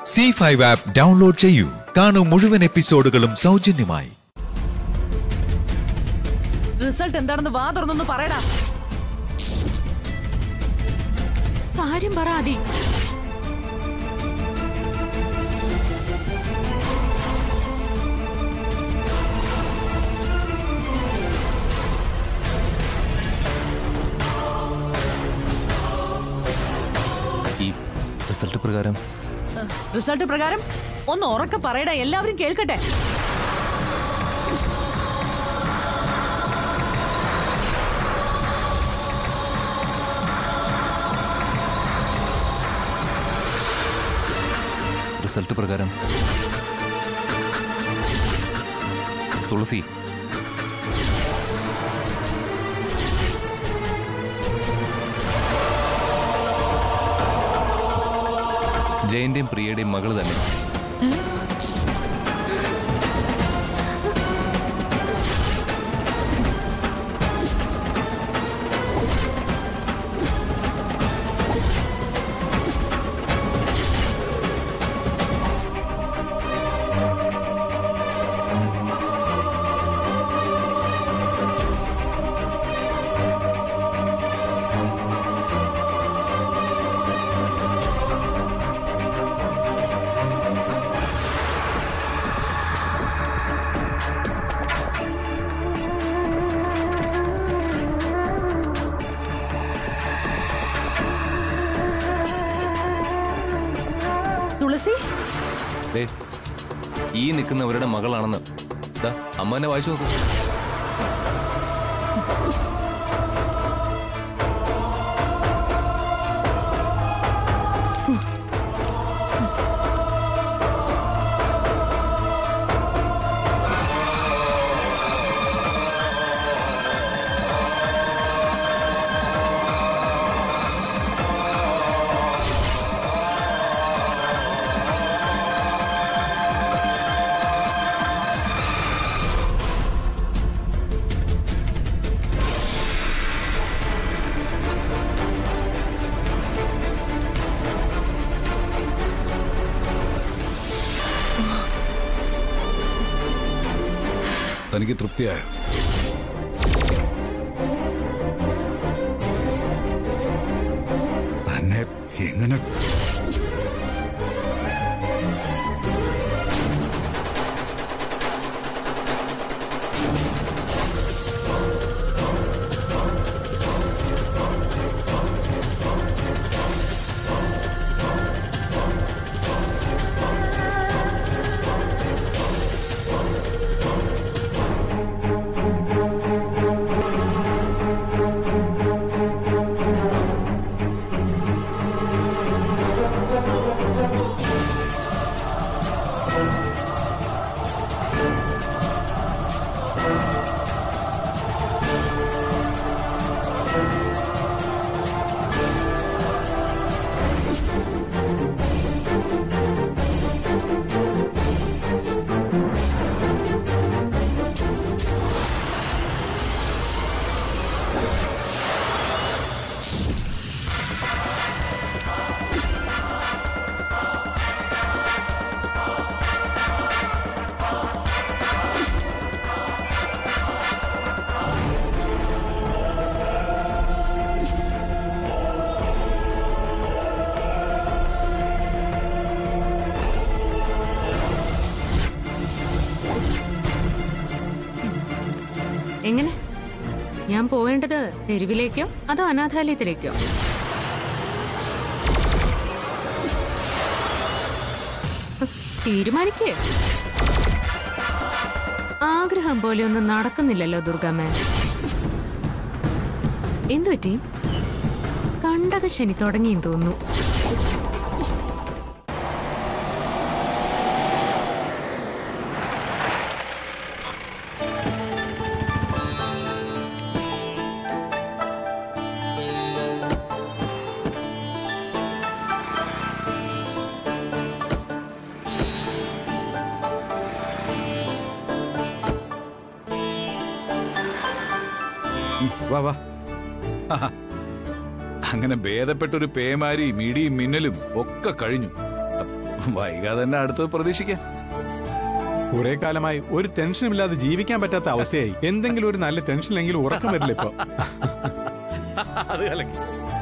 C five app download ചെയ്യൂ കാണൂ മുഴുവൻ എപ്പിസോഡുകളും സൗജന്യമായി റിസൾട്ട് എന്താണെന്ന് വാ തുറന്നൊന്ന് പറയടാ കാര്യം പറ ആദി ഈ റിസൾട്ട് പ്രകാരം റിസൾട്ട് പ്രകാരം ഒന്ന് ഉറക്കെ പറയടാ എല്ലാവരും കേൾക്കട്ടെ റിസൾട്ട് പ്രകാരം തുളസി ജയന്റെയും പ്രിയയുടെയും മകള് തന്നെ തുളസി ദേ, ഈ നിൽക്കുന്നവരുടെ മകളാണെന്ന് ദാ, അമ്മ എന്നെ വായിച്ചു നോക്കൂ തനിക്ക് തൃപ്തിയായോ തന്നെ എങ്ങനെ എങ്ങനെ ഞാൻ പോവേണ്ടത് തെരുവിലേക്കോ അതോ അനാഥാലയത്തിലേക്കോ തീരുമാനിക്കേ ആഗ്രഹം പോലെ ഒന്നും നടക്കുന്നില്ലല്ലോ ദുർഗമ്മ എന്തുപറ്റി കണ്ടക ശനി തുടങ്ങിയെന്ന് തോന്നുന്നു ഉം, വാ വാ ആഹാ. അങ്ങനെ ഭേദപ്പെട്ടൊരു പേമാരി മിടിയും മിന്നലും ഒക്കെ കഴിഞ്ഞു വൈകാതെ തന്നെ അടുത്തത് പ്രതീക്ഷിക്കാം കുറെ കാലമായി ഒരു ടെൻഷനും ഇല്ലാതെ ജീവിക്കാൻ പറ്റാത്ത അവസ്ഥയായി എന്തെങ്കിലും ഒരു നല്ല ടെൻഷനിലെങ്കിലും ഉറക്കം വരില്ല ഇപ്പൊ അത് കലക്കി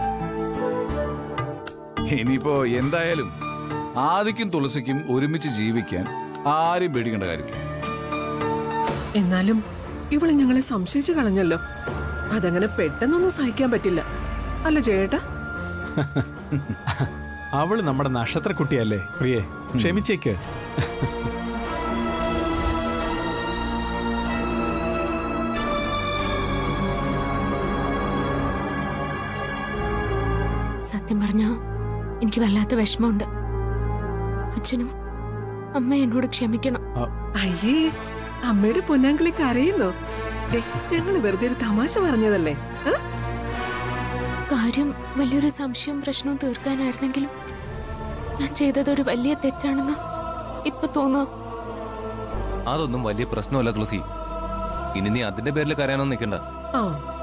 ഇനിയിപ്പോ എന്തായാലും ആദിക്കും തുളസിക്കും ഒരുമിച്ച് ജീവിക്കാൻ ആരും പേടിക്കേണ്ട കാര്യമില്ല എന്നാലും ഇവള് ഞങ്ങളെ സംശയിച്ചു കളഞ്ഞല്ലോ അതങ്ങനെ പെട്ടെന്നൊന്നും സഹിക്കാൻ പറ്റില്ല അല്ല ചേട്ടാ അവള് നമ്മുടെ നക്ഷത്രക്കുട്ടിയല്ലേ പ്രിയേ ക്ഷമിച്ചേക്ക് സത്യം പറഞ്ഞാ എനിക്ക് വല്ലാത്ത വിഷമമുണ്ട് അച്ഛനും അമ്മ എന്നോട് ക്ഷമിക്കണം അയ്യേ അമ്മയുടെ പൊന്നാങ്കിളി കരയുന്നു ദേ, ഞങ്ങള് വെറുതെ ഒരു തമാശ പറഞ്ഞതല്ലേ ആ? കാര്യം വലിയൊരു സംശയവും പ്രശ്നവും തീർക്കാനായിരുന്നെങ്കിലും ഞാൻ ചെയ്തത് ഒരു വലിയ തെറ്റാണെന്ന് ഇപ്പൊ തോന്നുന്നു അതൊന്നും വലിയ പ്രശ്നമല്ല തുളസി ഇനി നീ അതിന്റെ പേരിൽ കരയാനൊന്നും നിൽക്കണ്ട ആ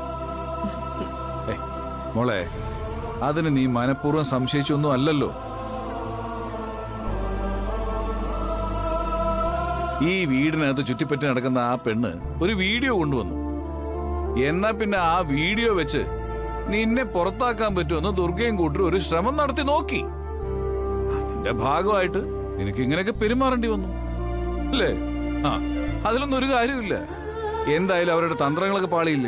ഏ, മോളെ അതിന് നീ മനഃപൂർവ്വം സംശയിച്ചൊന്നും അല്ലല്ലോ ഈ വീടിനകത്ത് ചുറ്റിപ്പറ്റി നടക്കുന്ന ആ പെണ്ണ് ഒരു വീഡിയോ കൊണ്ടുവന്നു എന്നാ പിന്നെ ആ വീഡിയോ വെച്ച് നിന്നെ പുറത്താക്കാൻ പറ്റുമെന്ന് ദുർഗയും കൂട്ടരും ഒരു ശ്രമം നടത്തി നോക്കി അതിന്റെ ഭാഗമായിട്ട് നിനക്ക് ഇങ്ങനെയൊക്കെ പെരുമാറേണ്ടി വന്നു അല്ലേ ആ അതിലൊന്നും ഒരു കാര്യമില്ല എന്തായാലും അവരുടെ തന്ത്രങ്ങളൊക്കെ പാളിയില്ലേ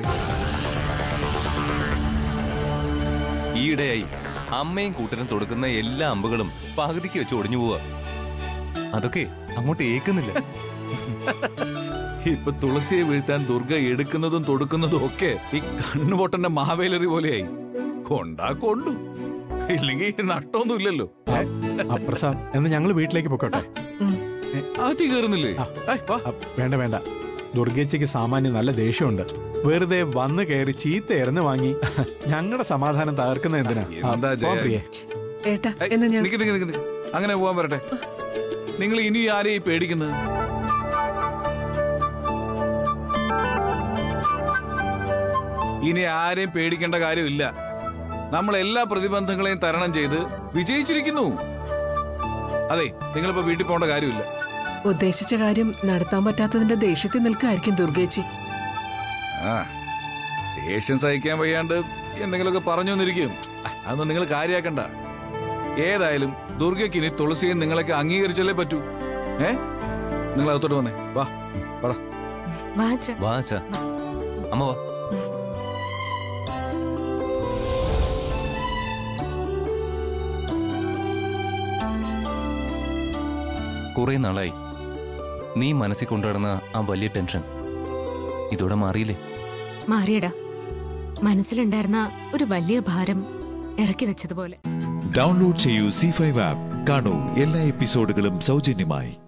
ഈയിടെയായി അമ്മയും കൂട്ടരും തൊടുക്കുന്ന എല്ലാ അമ്പുകളും പകുതിക്ക് വെച്ച് ഒടിഞ്ഞു പോവുക അതൊക്കെ അങ്ങോട്ട് ഏക്കുന്നില്ല ഇപ്പൊ തുളസിയെ വീഴ്ത്താൻ ദുർഗ എടുക്കുന്നതും തൊടുക്കുന്നതും ഒക്കെ ഈ കണ്ണുപൊട്ടന്റെ മാവേലറി പോലെയായി കൊണ്ടാ കൊണ്ടു ഇല്ലെങ്കിൽ നട്ടൊന്നും ഇല്ലല്ലോ ആ, ആ, പ്രസാദ് എന്ന് ഞങ്ങൾ വീട്ടിലേക്ക് പൊക്കോട്ടെ ആറ്റി കയറുന്നില്ലേ ഏയ്, വാ. ആ, വേണ്ട വേണ്ട ദുർഗേച്ചയ്ക്ക് സാമാന്യം നല്ല ദേഷ്യമുണ്ട് വെറുതെ വന്ന് കയറി ചീത്ത എറിഞ്ഞു വാങ്ങി ഞങ്ങളുടെ സമാധാനം തകർക്കുന്ന എന്തിനാ ആ, എന്താ പോ ജയ? പ്രിയേ. ഏട്ടാ ഏയ്, എന്നാ ഞാൻ നിക്ക് നിക്ക് നിക്ക് നിക്ക്. അങ്ങനെ പോവാൻ വരട്ടെ നിങ്ങൾ ഇനി ആരെയും പേടിക്കുന്നത് ഇനി ആരെയും പേടിക്കേണ്ട കാര്യമില്ല നമ്മൾ എല്ലാ പ്രതിബന്ധങ്ങളെയും തരണം ചെയ്ത് വിജയിച്ചിരിക്കുന്നു അതെ നിങ്ങളിപ്പോ വീട്ടിൽ പോകേണ്ട കാര്യമില്ല ഉദ്ദേശിച്ച കാര്യം നടത്താൻ പറ്റാത്തതിന്റെ ദേഷ്യത്തിൽ നിൽക്കായിരിക്കും ദുർഗേച്ചി ആ ദേഷ്യം സഹിക്കാൻ വയ്യാണ്ട് എന്തെങ്കിലുമൊക്കെ പറഞ്ഞു വന്നിരിക്കും അതൊന്നും നിങ്ങൾ കാര്യാക്കണ്ട ഏതായാലും ദുർഗയ്ക്ക് ഇനി തുളസിയും നിങ്ങളൊക്കെ അംഗീകരിച്ചല്ലേ പറ്റൂ ഏ നിങ്ങൾ അകത്തോട്ട് വന്നേ വാ വാടാ വാ അച്ഛാ വാ അച്ഛാ അമ്മ വാ കുറെ നാളായി നീ മനസ്സിൽ കൊണ്ടുനടന്ന ആ വലിയ ടെൻഷൻ ഇതോടെ മാറിയില്ലേ മാറിയടാ മനസ്സിലുണ്ടായിരുന്ന ഒരു വലിയ ഭാരം ഇറക്കി വെച്ചതുപോലെ ഡൗൺലോഡ് ചെയ്യൂ സി ഫൈവ് ആപ്പ് കാണൂ എല്ലാ എപ്പിസോഡുകളും സൗജന്യമായി